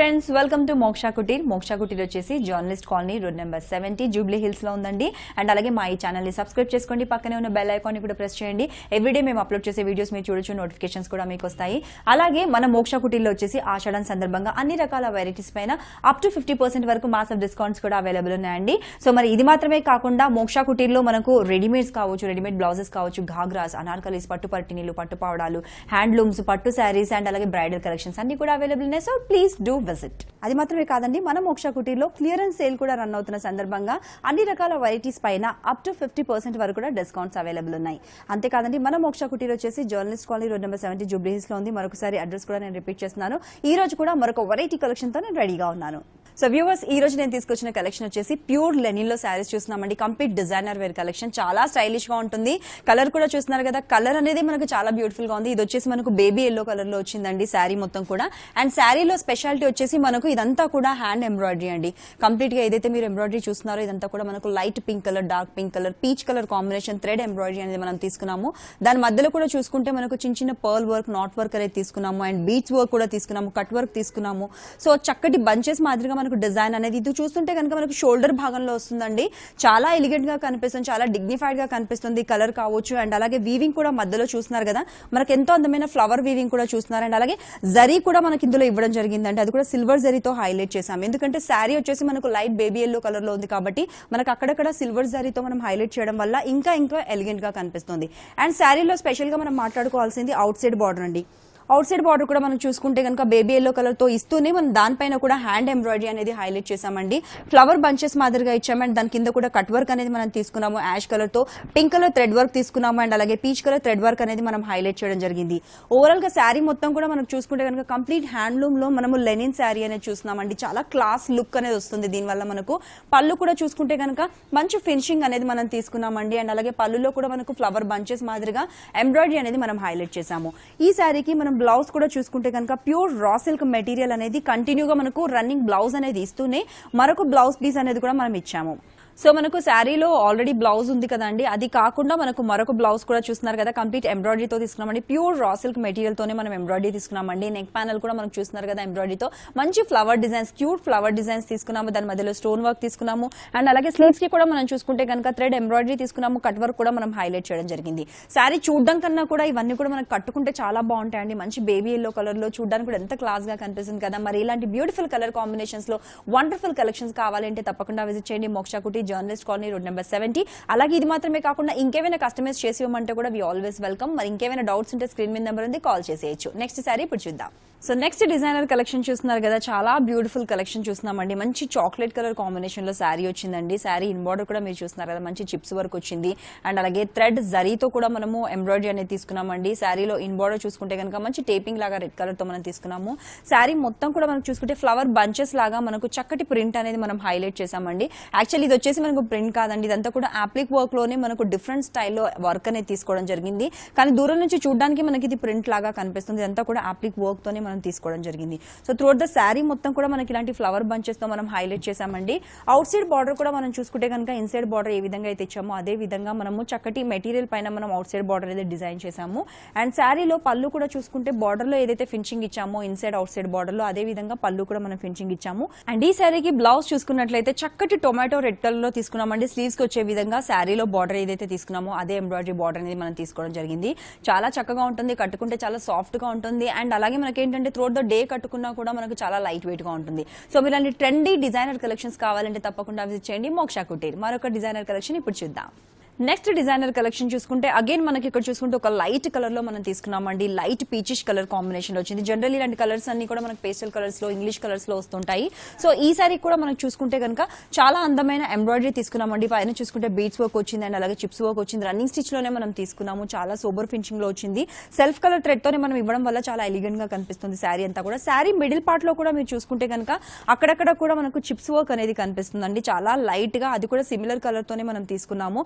friends welcome to Moksha Kutir Moksha Kutir వచ్చేసి journalist colony road number seventy Jubilee hills లో ఉందండి and అలాగే మా ఈ ఛానల్ ని సబ్స్క్రైబ్ చేసుకోండి పక్కనే ఉన్న బెల్ ఐకాన్ ని కూడా ప్రెస్ చేయండి ఎవ్రీడే మేము అప్లోడ్ చేసే వీడియోస్ మీరు చూడొచ్చు నోటిఫికేషన్స్ కూడా మీకు వస్తాయి అలాగే మన మోక్షా కుటీర్లో వచ్చేసి ఆషాఢం సందర్భంగా అన్ని రకాల వెరైటీస్ పైన అప్ టు ఫిఫ్టీ పర్సెంట్ వరకు మాసఫ్ డిస్కౌంట్స్ కూడా అవైలబుల్ ఉన్నాయండి సో మరి ఇది మాత్రమే కాకుండా మోక్షా కుటీర్లో మనకు రెడీమేడ్స్ కావచ్చు రెడీమేడ్ బ్లౌజెస్ కావచ్చు ఘాగ్రాస్ అనార్కలీస్ పట్టు పట్టినీలు పట్టు పావడాలు హ్యాండ్లూమ్స్ పట్టు శారీస్ అండ్ అలాగే బ్రైడల్ కలెక్షన్స్ అన్ని కూడా అవైలబుల్ ఉన్నాయి సో ప్లీజ్ డూ విజిట్ అది మాత్రమే కాదండి మన మోక్ష కుటీర్లో క్లియరెన్స్ సేల్ కూడా రన్ అవుతున్న సందర్భంగా అన్ని రకాల వెరైటీస్ పైన అప్ టు ఫిఫ్టీ పర్సెంట్ వరకు కూడా డిస్కౌంట్స్ అవైలబుల్ ఉన్నాయి అంతేకాదండి మన మోక్ష కుటీర్ వచ్చేసి journalist colony road number seventy Jubilee hills లో ఉంది మరొకసారి అడ్రస్ కూడా నేను రిపీట్ చేస్తున్నాను ఈ రోజు కూడా మరొక వెరైటీ కలెక్షన్ తో నేను రెడీగా ఉన్నాను సో వ్యూవర్స్ ఈ రోజు నేను తీసుకొచ్చిన కలెక్షన్ వచ్చేసి ప్యూర్ లెనిన్ లో శారీస్ చూస్తున్నామండి కంప్లీట్ డిజైనర్ వేర్ కలెక్షన్ చాలా స్టైలిష్ గా ఉంటుంది కలర్ కూడా చూస్తున్నారు కదా కలర్ అనేది మనకు చాలా బ్యూటిఫుల్ గా ఉంది ఇది వచ్చేసి మనకు బేబీ ఎల్లో కలర్ లో వచ్చిందండి శారీ మొత్తం కూడా అండ్ శారీలో స్పెషాలిటీ వచ్చేసి మనకు ఇదంతా కూడా హ్యాండ్ ఎంబ్రాయిడరీ అండి కంప్లీట్ గా ఏదైతే మీరు ఎంబ్రాయిడరీ చూస్తున్నారో ఇదంతా కూడా మనకు light pink colour dark pink colour peach colour combination thread embroidery అనేది మనం తీసుకున్నాము దాని మధ్యలో కూడా చూసుకుంటే మనకు చిన్న చిన్న పర్ల్ వర్క్ నాట్ వర్క్ అనేది తీసుకున్నాము అండ్ బీచ్ వర్క్ కూడా తీసుకున్నాము కట్ వర్క్ తీసుకున్నాము సో చక్కటి బంచెస్ మాదిరిగా మనకు డిజైన్ అనేది ఇది చూస్తుంటే కనుక మనకు షోల్డర్ భాగంలో వస్తుందండి చాలా ఎలిగెంట్ గా కనిపిస్తుంది చాలా డిగ్నిఫైడ్ గా కనిపిస్తుంది కలర్ కావచ్చు అండ్ అలాగే వీవింగ్ కూడా మధ్యలో చూస్తున్నారు కదా మనకు ఎంతో అందమైన ఫ్లవర్ వీవింగ్ కూడా చూస్తున్నారు అండ్ అలాగే జరీ కూడా మనకి ఇందులో ఇవ్వడం జరిగిందండి అది కూడా సిల్వర్ జరీతో హైలైట్ చేసాం ఎందుకంటే శారీ వచ్చేసి మనకు లైట్ బేబీ ఎల్లో కలర్ లో ఉంది కాబట్టి మనకు అక్కడక్కడ సిల్వర్ జరీతో మనం హైలైట్ చేయడం వల్ల ఇంకా ఇంకా ఎలిగెంట్ గా కనిపిస్తుంది అండ్ శారీలో స్పెషల్ గా మనం మాట్లాడుకోవాల్సింది అవుట్ సైడ్ బార్డర్ అండి అవుట్ సైడ్ బార్డర్ కూడా మనం చూసుకుంటే కనుక బేబీ ఎల్లో కలర్ తో ఇస్తూనే మనం దానిపైన కూడా హ్యాండ్ ఎంబ్రాయిడరీ అనేది హైలైట్ చేసామండి ఫ్లవర్ బంచెస్ మాదిరిగా ఇచ్చామండి దాని కింద కూడా కట్ వర్క్ అనేది మనం తీసుకున్నాము యాష్ కలర్ తో పింక్ కలర్ థ్రెడ్ వర్క్ తీసుకున్నాము అండ్ అలాగే పీచ్ కలర్ థ్రెడ్ వర్క్ అనేది మనం హైలైట్ చేయడం జరిగింది ఓవరాల్ గా శారీ మొత్తం కూడా మనం చూసుకుంటే కనుక కంప్లీట్ హ్యాండ్లూమ్ లో మనము లెనిన్ శారీ అనేది చూస్తున్నామండి చాలా క్లాస్ లుక్ అనేది వస్తుంది దీనివల్ల మనకు పళ్ళు కూడా చూసుకుంటే కనుక మంచి ఫినిషింగ్ అనేది మనం తీసుకున్నామండి అండ్ అలాగే పళ్ళులో కూడా మనకు ఫ్లవర్ బంచెస్ మాదిరిగా ఎంబ్రాయిడరీ అనేది మనం హైలైట్ చేసాము ఈ శారీకి మనం బ్లౌజ్ కూడా చూసుకుంటే కనుక ప్యూర్ రా సిల్క్ మెటీరియల్ అనేది కంటిన్యూగా మనకు రన్నింగ్ బ్లౌజ్ అనేది ఇస్తూనే మరొక బ్లౌజ్ పీస్ అనేది కూడా మనం ఇచ్చాము సో మనకు శారీలో ఆల్రెడీ బ్లౌజ్ ఉంది కదండి అది కాకుండా మనకు మరొక బ్లౌజ్ కూడా చూస్తున్నారు కదా కంప్లీట్ ఎంబ్రాయిడరీతో తీసుకున్నామండి ప్యూర్ రా సిల్క్ మెటీరియల్ తోనే మనం ఎంబ్రాయిడరీ తీసుకున్నామండి నెక్ ప్యానల్ కూడా మనం చూస్తున్నారు కదా ఎంబ్రాయిడరీతో మంచి flower designs cute flower designs తీసుకున్నాము దాని మధ్యలో స్టోన్ వర్క్ తీసుకున్నాము అండ్ అలాగే స్లీవ్స్ కి కూడా మనం చూసుకుంటే కనుక థ్రెడ్ ఎంబ్రాయిడరీ తీసుకున్నాము కట్ వర్క్ కూడా మనం హైలైట్ చేయడం జరిగింది శారీ చూడడం కన్నా కూడా ఇవన్నీ కూడా మనకు కట్టుకుంటే చాలా బాగుంటాయండి మంచి బేబీ ఎల్లో కలర్ లో చూడడానికి కూడా ఎంత క్లాస్ గా కనిపిస్తుంది కదా మరి ఇలాంటి బ్యూటిఫుల్ కలర్ కాంబినేషన్స్ లో వండర్ఫుల్ కలెక్షన్స్ కావాలంటే తప్పకుండా విజిట్ చేయండి Moksha Kutir journalist colony road number seventy అలాగే ఇది మాత్రమే కాకుండా ఇంకేమైనా కస్టమైజ్ చేసి ఇవ్వమంటే కూడా వి ఆల్వేస్ వెల్కమ్ మరి ఇంకేమైనా డౌట్స్ ఉంటే స్క్రీన్ మీద నెంబర్ ఉంది కాల్ చేసేయచ్చు నెక్స్ట్ సారీ ఇప్పుడు చూద్దాం సో నెక్స్ట్ డిజైనర్ కలెక్షన్ చూస్తున్నారు కదా చాలా బ్యూటిఫుల్ కలెక్షన్ చూస్తున్నామండి మంచి చాక్లెట్ కలర్ కాంబినేషన్ లో శారీ వచ్చిందండి శారీ ఇన్ బార్డర్ కూడా మీరు చూస్తున్నారు కదా మంచి చిప్స్ వర్క్ వచ్చింది అండ్ అలాగే థ్రెడ్ జరీతో కూడా మనము ఎంబ్రాయిడరీ అనేది తీసుకున్నామండి శారీలో ఇన్ బార్డర్ చూసుకుంటే కనుక మంచి టేపింగ్ లాగా రెడ్ కలర్ తో మనం తీసుకున్నాము శారీ మొత్తం కూడా మనం చూసుకుంటే ఫ్లవర్ బంచెస్ లాగా మనకు చక్కటి ప్రింట్ అనేది మనం హైలైట్ చేసామండి యాక్చువల్లీ ఇది వచ్చేసి మనకు ప్రింట్ కాదండి ఇదంతా కూడా ఆప్లిక్ వర్క్ లోనే మనకు డిఫరెంట్ స్టైల్లో వర్క్ అనేది తీసుకోవడం జరిగింది కానీ దూరం నుంచి చూడడానికి మనకి ఇది ప్రింట్ లాగా కనిపిస్తుంది ఇదంతా కూడా ఆప్లిక్ వర్క్ తోనే మనం తీసుకోవడం జరిగింది సో త్రూఅవుట్ ద శారీ మొత్తం కూడా మనకి ఇలాంటి ఫ్లవర్ బంచెస్ తో మనం హైలైట్ చేసామండి అవుట్ సైడ్ బార్డర్ కూడా మనం చూసుకుంటే కనుక ఇన్సైడ్ బార్డర్ ఏ విధంగా అయితే ఇచ్చామో అదే విధంగా మనము చక్కటి మెటీరియల్ పైన మనం అవుట్ సైడ్ బార్డర్ అయితే డిజైన్ చేసాము అండ్ శారీలో పళ్ళు కూడా చూసుకుంటే బార్డర్ లో ఏదైతే ఫినిషింగ్ ఇచ్చామో ఇన్సైడ్ అవుట్ సైడ్ బార్డర్ లో అదే విధంగా పళ్ళు కూడా మనం ఫినిషింగ్ ఇచ్చాము అండ్ ఈ శారీకి బ్లౌజ్ చూసుకున్నట్లయితే చక్కటి టొమాటో రెడ్ కలర్ లో తీసుకున్నామండి స్లీవ్స్ కి వచ్చే విధంగా శారీలో బార్డర్ ఏదైతే తీసుకున్నామో అదే ఎంబ్రాయిడరీ బార్డర్ అనేది మనం తీసుకోవడం జరిగింది చాలా చక్కగా ఉంటుంది కట్టుకుంటే చాలా సాఫ్ట్ గా ఉంటుంది అండ్ అలాగే మనకి ఏంటంటే త్రోట్ ద డే కట్టుకున్నా కూడా మనకు చాలా లైట్ వెయిట్ గా ఉంటుంది సో మీరు అలాంటి ట్రెండీ డిజైనర్ కలెక్షన్స్ కావాలంటే తప్పకుండా విజిట్ చేయండి మోక్షా కుటీర్ మరొక డిజైనర్ కలెక్షన్ ఇప్పుడు చూద్దాం నెక్స్ట్ డిజైనర్ కలెక్షన్ చూసుకుంటే అగైన్ మనకి ఇక్కడ చూసుకుంటే ఒక లైట్ కలర్ లో మనం తీసుకున్నామండి లైట్ పీచిష్ కలర్ కాంబినేషన్ వచ్చింది జనరల్ ఇలాంటి కలర్స్ అన్ని కూడా మనకి పేస్టల్ కలర్స్ లో ఇంగ్లీష్ కలర్స్ లో వస్తుంటాయి సో ఈ సారీ కూడా మనం చూసుకుంటే కనుక చాలా అందమైన ఎంబ్రాయిడరీ తీసుకున్నామండి పైన చూసుకుంటే బీట్స్ వర్క్ వచ్చింది అండ్ అలాగే చిప్స్ వర్క్ వచ్చింది రన్నింగ్ స్టిచ్ లోనే మనం తీసుకున్నాము చాలా సూపర్ ఫినిషింగ్ లో వచ్చింది సెల్ఫ్ కలర్ థ్రెడ్ తోనే మనం ఇవ్వడం వల్ల చాలా ఎలిగెంట్ గా కనిపిస్తుంది శారీ అంతా కూడా శారీ మిడిల్ పార్ట్ లో కూడా మీరు చూసుకుంటే కనుక అక్కడక్కడ కూడా మనకు చిప్స్ వర్క్ అనేది కనిపిస్తుందండి చాలా లైట్ గా అది కూడా సిమిలర్ కలర్ తోనే మనం తీసుకున్నాము త్రూ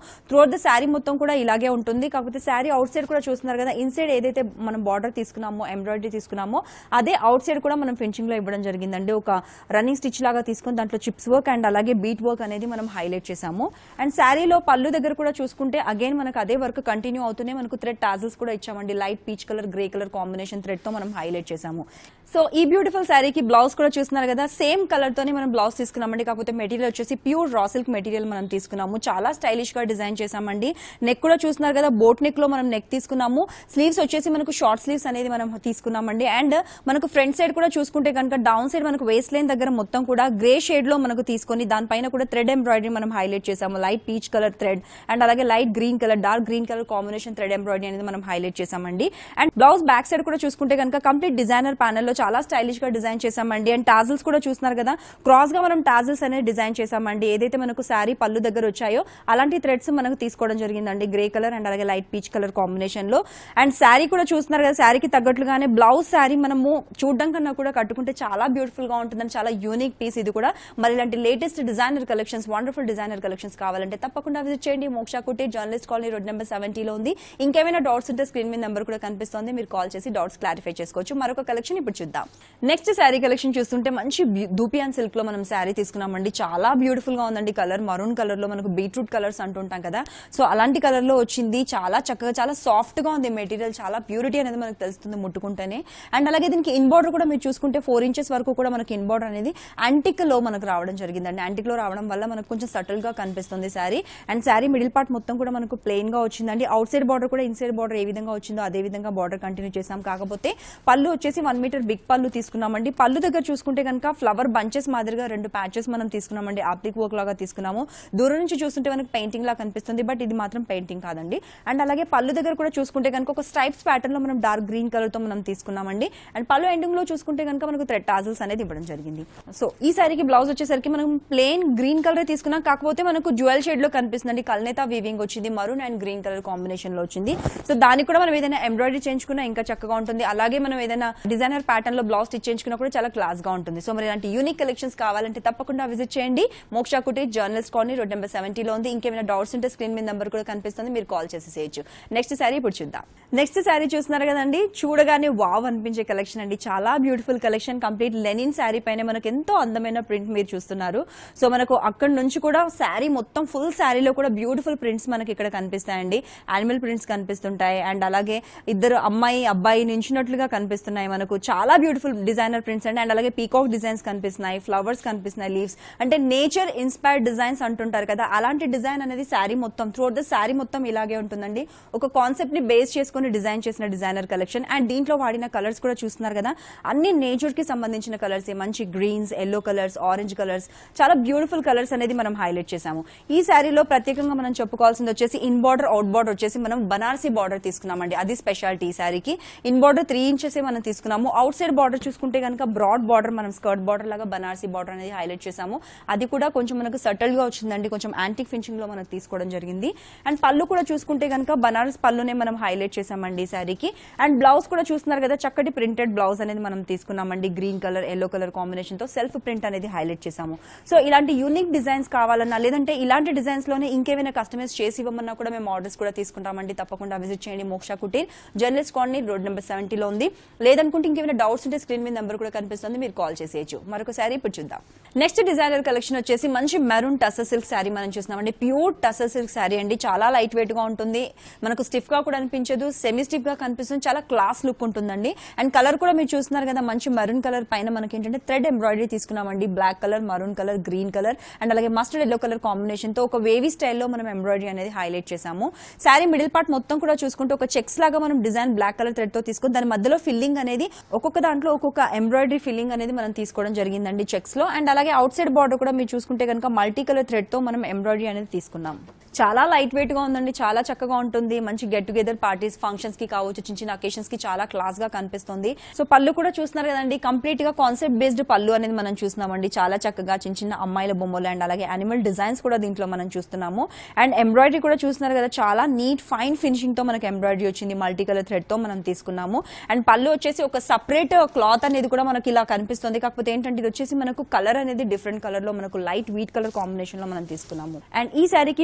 త్రూఅవుట్ ద శారీ మొత్తం కూడా ఇలాగే ఉంటుంది కాకపోతే శారీ అవుట్ సైడ్ కూడా చూస్తున్నారు కదా ఇన్సైడ్ ఏదైతే మనం బార్డర్ తీసుకున్నామో ఎంబ్రాయిడరీ తీసుకున్నామో అదే అవుట్ సైడ్ కూడా మనం ఫినిషింగ్ లో ఇవ్వడం జరిగిందండి ఒక రన్నింగ్ స్టిచ్ లాగా తీసుకొని దాంట్లో చిప్స్ వర్క్ అండ్ అలాగే బీట్ వర్క్ అనేది మనం హైలైట్ చేసాము అండ్ శారీలో పళ్ళు దగ్గర కూడా చూసుకుంటే అగైన్ మనకు అదే వర్క్ కంటిన్యూ అవుతూనే మనకు థ్రెడ్ టాజల్స్ కూడా ఇచ్చామండి light peach colour grey colour combination thread తో మనం హైలైట్ చేసాము సో ఈ బ్యూటిఫుల్ శారీకి బ్లౌజ్ కూడా చూస్తున్నారు కదా సేమ్ కలర్ తోనే మనం బ్లౌజ్ తీసుకున్నామండి కాకపోతే మెటీరియల్ వచ్చేసి ప్యూర్ రా సిల్క్ మెటీరియల్ మనం తీసుకున్నాము చాలా స్టైలిష్ గా డిజైన్ చేసామండి నెక్ కూడా చూస్తున్నారు కదా బోట్ నెక్ లో మనం నెక్ తీసుకున్నాము స్లీవ్స్ వచ్చేసి మనకు షార్ట్ స్లీవ్స్ అనేది మనం తీసుకున్నామండి అండ్ మనకు ఫ్రంట్ సైడ్ కూడా చూసుకుంటే కనుక డౌన్ సైడ్ మనకు వేస్ట్ లైన్ దగ్గర మొత్తం కూడా గ్రే షేడ్ లో మనకు తీసుకొని దానిపైన కూడా థ్రెడ్ ఎంబ్రాయిడరీ మనం హైలైట్ చేసాము light peach colour thread and అలాగే light green colour dark green colour combination thread embroidery అనేది మనం హైలైట్ చేసామండి అండ్ బ్లౌజ్ బ్యాక్ సైడ్ కూడా చూసుకుంటే కనుక కంప్లీట్ డిజైనర్ ప్యానల్ లో చాలా స్టైలిష్ గా డిజైన్ చేసామండి అండ్ టాజల్స్ కూడా చూస్తున్నారు కదా క్రాస్ గా మనం టాజల్స్ అనేది డిజైన్ చేసామండి ఏదైతే మనకు శారీ పళ్ళు దగ్గర వచ్చాయో అలాంటి థ్రెడ్స్ మనకు తీసుకోవడం జరిగిందండి గ్రే కలర్ అండ్ అలాగే లైట్ పీచ్ కలర్ కాంబినేషన్ లో అండ్ శారీ కూడా చూస్తున్నారు కదా శారీకి తగ్గట్లుగానే బ్లౌజ్ శారీ మనము చూడడం కన్నా కూడా కట్టుకుంటే చాలా బ్యూటిఫుల్ గా ఉంటుందని చాలా యూనిక్ పీస్ ఇది కూడా మరి ఇలాంటి latest designer collections wonderful designer collections కావాలంటే తప్పకుండా విజిట్ చేయండి Moksha Kutir journalist colony road number సెవెంటీలో ఉంది ఇంకేమైనా డౌట్స్ ఉంటే స్క్రీన్ మీద నెంబర్ కూడా కనిపిస్తుంది మీరు కాల్ చేసి డౌట్స్ క్లారిఫై చేసుకోవచ్చు మరొక కలెక్షన్ ఇప్పుడు చూద్దాం నెక్స్ట్ శారీ కలెక్షన్ చూస్తుంటే మంచి దూపియాన్ సిల్క్ లో మనం శారీ తీసుకున్నామండి చాలా బ్యూటిఫుల్ గా ఉందండి కలర్ మరూన్ కలర్ లో మనకు బీట్రూట్ కలర్స్ అంటుంటాం కదా సో అలాంటి కలర్ లో వచ్చింది చాలా చక్కగా చాలా సాఫ్ట్ గా ఉంది మెటీరియల్ చాలా ప్యూరిటీ అనేది మనకు తెలుస్తుంది ముట్టుకుంటేనే అండ్ అలాగే దీనికి ఇన్ బార్డర్ కూడా మీరు చూసుకుంటే ఫోర్ ఇంచెస్ వరకు కూడా మనకి ఇన్ బార్డర్ అనేది యాంటిక్ లో మనకు రావడం జరిగిందండి యాంటిక్ లో రావడం వల్ల మనకు కొంచెం సటిల్ గా కనిపిస్తుంది sari and sari middle part మొత్తం కూడా మనకు ప్లెయిన్ గా వచ్చిందండి అవుట్ సైడ్ బార్డర్ కూడా ఇన్సైడ్ బార్డర్ ఏ విధంగా వచ్చిందో అదే విధంగా బార్డర్ కంటిన్యూ చేసాం కాకపోతే పళ్ళు వచ్చేసి వన్ మీటర్ బిగ్ పళ్ళు తీసుకున్నామండి పళ్ళు దగ్గర చూసుకుంటే కనుక ఫ్లవర్ బంచెస్ మాదిరిగా రెండు ప్యాచెస్ మనం తీసుకున్నామండి ఆప్లిక్ వర్క్ లాగా తీసుకున్నాము దూరం నుంచి చూస్తుంటే మనకు పెయింటింగ్ లా కనిపిస్తుంది బట్ ఇది మాత్రం పెయింటింగ్ కాదండి అండ్ అలాగే పళ్ళు దగ్గర కూడా చూసుకుంటే కనుక ఒక స్ట్రైప్స్ ప్యాటర్న్ లో మనం డార్క్ గ్రీన్ కలర్ తో మనం తీసుకున్నామండి అండ్ పళ్ళు ఎండింగ్ లో చూసుకుంటే కనుక మనకు థ్రెడ్ టాజల్స్ అనేది ఇవ్వడం జరిగింది సో ఈ సారీకి బ్లౌజ్ వచ్చేసరికి మనం ప్లెయిన్ గ్రీన్ కలర్ తీసుకున్నాం కాకపోతే మనకు జ్యువెల్ షేడ్ లో కనిపిస్తుంది కల్నేత వీవింగ్ వచ్చింది maroon and green colour combination లో వచ్చింది సో దానికి కూడా మనం ఏదైనా ఎంబ్రాయిడరీ చేయించుకున్నా ఇంకా చక్కగా ఉంటుంది అలాగే మనం ఏదైనా డిజైనర్ ప్యాటర్న్ లో బ్లౌజ్ స్టిచ్ చేయించుకున్నా కూడా చాలా క్లాస్ గా ఉంటుంది సో మరి ఇలాంటి యూనిక్ కలెక్షన్స్ కావాలంటే తప్పకుండా విజిట్ చేయండి Moksha Kutir journalist colony road number సెవెంటీలో ఉంది ఇంకేమైనా డౌట్స్ ఉంటే స్క్రీన్ మీద నెంబర్ కూడా కనిపిస్తుంది మీరు కాల్ చేసి చేయొచ్చు నెక్స్ట్ శారీ ఇప్పుడు చూద్దాం నెక్స్ట్ శారీ చూస్తున్నారు కదండి చూడగానే వావ్ అనిపించే కలెక్షన్ అండి చాలా beautiful collection complete linen sari పైన మనకు ఎంతో అందమైన ప్రింట్ మీరు చూస్తున్నారు సో మనకు అక్కడ నుంచి కూడా శారీ మొత్తం ఫుల్ శారీలో కూడా బ్యూటిఫుల్ ప్రింట్స్ మనకి ఇక్కడ కనిపిస్తాయండి యానిమల్ ప్రింట్స్ కనిపిస్తుంటాయి అండ్ అలాగే ఇద్దరు అమ్మాయి అబ్బాయి నించున్నట్లుగా కనిపిస్తున్నాయి మనకు చాలా బ్యూటిఫుల్ డిజైనర్ ప్రింట్స్ అండి అండ్ అలాగే పీకాక్ డిజైన్స్ కనిపిస్తున్నాయి ఫ్లవర్స్ కనిపిస్తున్నాయి లీవ్స్ అంటే నేచర్ ఇన్స్పైర్డ్ డిజైన్స్ అంటుంటారు కదా అలాంటి డిజైన్ అనేది శారీ మొత్తం త్రూ ద శారీ మొత్తం ఇలాగే ఉంటుందండి ఒక కాన్సెప్ట్ ని బేస్ చేసుకుని డిజైన్ చేసిన డిజైనర్ కలెక్షన్ అండ్ దీంట్లో వాడిన కలర్స్ కూడా చూస్తున్నారు కదా అన్ని నేచర్ కి సంబంధించిన కలర్స్ మంచి greens yellow colours orange colours చాలా బ్యూటిఫుల్ కలర్స్ అనేది మనం హైలైట్ చేసాము ఈ శారీలో ప్రత్యేకంగా మనం చెప్పుకోవాల్సింది వచ్చేసి ఇన్ బార్డర్ అవుట్ బార్డర్ వచ్చేసి మనం బనారసీ బార్డర్ తీసుకున్నామండి అది స్పెషాలిటీ ఈ శారీకి ఇన్ బార్డర్ త్రీ ఇంచెస్ మనం తీసుకున్నాము అవుట్ సైడ్ బార్డర్ చూసుకుంటే కనుక బ్రాడ్ బార్డర్ మనం స్కర్ట్ బార్డర్ లాగా బనారసీ బార్డర్ అనేది హైలైట్ చేసాము అది కూడా కొంచెం మనకు సటల్ గా వచ్చిందండి కొంచెం యాంటిక్ ఫినిషింగ్ లో మనం తీసుకోవడం జరిగింది అండ్ పళ్ళు కూడా చూసుకుంటే కనుక బనారస్ పళ్ళునే మనం హైలైట్ చేసామండి ఈ శారీకి అండ్ బ్లౌజ్ కూడా చూస్తున్నారు కదా చక్కటి ప్రింటెడ్ బ్లౌజ్ అనేది మనం తీసుకున్నామండి green colour yellow colour combination తో సెల్ఫ్ ప్రింట్ అనేది హైలైట్ చేసాము సో ఇలాంటి యూనిక్ డిజైన్స్ కావాలన్నా లేదంటే ఇలాంటి డిజైన్స్ లోనే ఇంకేమైనా కస్టమైజ్ చేసి ఇవ్వమన్నా కూడా మేము ఆర్డర్స్ కూడా తీసుకుంటామండి తప్పకుండా విజిట్ చేయండి Moksha Kutir journalist colony road number సెవెంటీలో ఉంది లేదనుకుంటే ఇంకేమైనా డౌట్స్ ఉంటే స్క్రీన్ మీద నెంబర్ కూడా కనిపిస్తుంది మీరు కాల్ చేసేయచ్చు మరొక శారీ ఇప్పుడు చూద్దాం నెక్స్ట్ డిజైనర్ కలెక్షన్ వచ్చేసి మంచి మెరూన్ టసర్ సిల్క్ శారీ మనం చూస్తున్నామండి ప్యూర్ టసర్ సిల్క్ శారీ అండి చాలా లైట్ వెయిట్ గా ఉంటుంది మనకు స్టిఫ్ గా కూడా అనిపించదు సెమీ స్టిఫ్ గా కనిపిస్తుంది చాలా క్లాస్ లుక్ ఉంటుందండి అండ్ కలర్ కూడా మీరు చూస్తున్నారు కదా మంచి మరూన్ కలర్ పైన మనకి ఏంటంటే థ్రెడ్ ఎంబ్రాయిడరీ తీసుకున్నామండి black colour maroon colour green colour and అలాగే మస్టర్డ్ ఎల్లో కలర్ కాంబినేషన్ తో ఒక వేవీ స్టైల్లో మనం ఎంబ్రాయిడరీ అనేది హైలైట్ చేసాము శారీ మిడిల్ పార్ట్ మొత్తం కూడా చూసుకుంటే ఒక చెక్స్ లాగా మనం డిజైన్ బ్లాక్ కలర్ థ్రెడ్ తో తీసుకుని దాని మధ్యలో ఫిల్లింగ్ అనేది ఒక్కొక్క దాంట్లో ఒక్కొక్క ఎంబ్రాయిడరీ ఫిల్లింగ్ అనేది మనం తీసుకోవడం జరిగిందండి చెక్స్ లో అండ్ అలాగే అవుట్ సైడ్ బార్డర్ కూడా మీరు చూసుకుంటే కనుక మల్టీ కలర్ థ్రెడ్ తో మనం ఎంబ్రాయిడరీ అనేది తీసుకున్నాం చాలా లైట్ వెయిట్ గా ఉందండి చాలా చక్కగా ఉంటుంది మంచి గెట్ టుగెదర్ పార్టీస్ ఫంక్షన్స్ కి కావచ్చు చిన్న చిన్న అకేషన్స్ కి చాలా క్లాస్ గా కనిపిస్తుంది సో పళ్ళు కూడా చూస్తున్నారు కదండి కంప్లీట్ గా కాన్సెప్ట్ బేస్డ్ పళ్ళు అనేది మనం చూస్తున్నామండి చాలా చక్కగా చిన్న చిన్న అమ్మాయిల బొమ్మలు అండ్ అలాగే యానిమల్ డిజైన్స్ కూడా దీంట్లో మనం చూస్తున్నాము అండ్ ఎంబ్రాయిడరీ కూడా చూస్తున్నారు కదా చాలా నీట్ ఫైన్ ఫినిషింగ్ తో మనకి ఎంబ్రాయిడరీ వచ్చింది మల్టీ కలర్ థ్రెడ్ తో మనం తీసుకున్నాము అండ్ పళ్ళు వచ్చేసి ఒక సపరేట్ క్లాత్ అనేది కూడా మనకి ఇలా కనిపిస్తుంది కాకపోతే ఏంటంటే ఇది వచ్చేసి మనకు కలర్ అనేది డిఫరెంట్ కలర్ లో మనకు లైట్ వీట్ కలర్ కాంబినేషన్ లో మనం తీసుకున్నాము అండ్ ఈ శారీకి బ్లౌజ్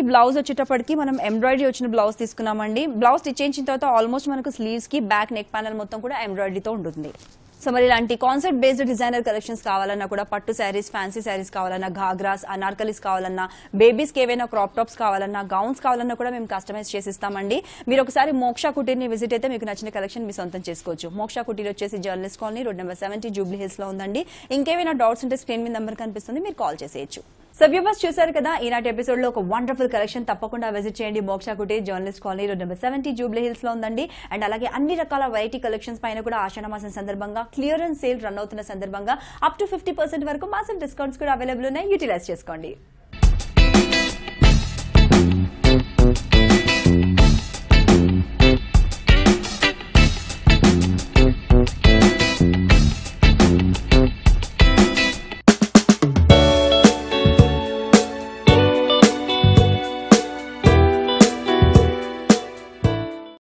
వచ్చేటప్పటికి మనం ఎంబ్రాయిడరీ వచ్చిన బ్లౌజ్ తీసుకున్నామండి బ్లౌజ్ స్టిచ్ చేయించిన తర్వాత ఆల్మోస్ట్ మనకు స్లీవ్స్ కి బ్యాక్ నెక్ ప్యానల్ మొత్తం కూడా ఎంబ్రాయిడరీతో ఉంటుంది సో మరి ఇలాంటి కాన్సెప్ట్ బేస్డ్ డిజైనర్ కలెక్షన్స్ కావాలన్నా కూడా పట్టు శారీస్ ఫ్యాన్సీ శారీస్ కావాలన్నా ఘాగ్రాస్ అనార్కలీస్ కావాలన్నా బేబీస్కి ఏవైనా క్రాప్ టాప్స్ కావాలన్నా గౌన్స్ కావాలన్నా కూడా మేము కస్టమైజ్ చేసి ఇస్తామండి మీరు ఒకసారి మోక్ష కుటీర్ని విజిట్ అయితే మీకు నచ్చిన కలెక్షన్ మీ సొంతం చేసుకోవచ్చు మోక్ష కుటీర్ వచ్చేసి journalist colony road number seventy Jubilee hills లో ఉందండి ఇంకేమైనా డౌట్స్ ఉంటే స్క్రీన్ మీద నెంబర్ కనిపిస్తుంది మీరు కాల్ చేసేయచ్చు సో వ్యూవర్స్ చూసారు కదా ఈనాటి ఎపిసోడ్ లో ఒక వండర్ఫుల్ కలెక్షన్ తప్పకుండా విజిట్ చేయండి Moksha Kuti journalist colony road number seventy Jubilee hills లో ఉందండి అండ్ అలాగే అన్ని రకాల వెరైటీ కలెక్షన్స్ పైన కూడా ఆషాఢ మాసం సందర్భంగా క్లియరెన్స్ సేల్ రన్ అవుతున్న సందర్భంగా అప్ టు ఫిఫ్టీ పర్సెంట్ వరకు మాసం డిస్కౌంట్స్ కూడా అవైలబుల్ ఉన్నాయి యూటిలైజ్ చేసుకోండి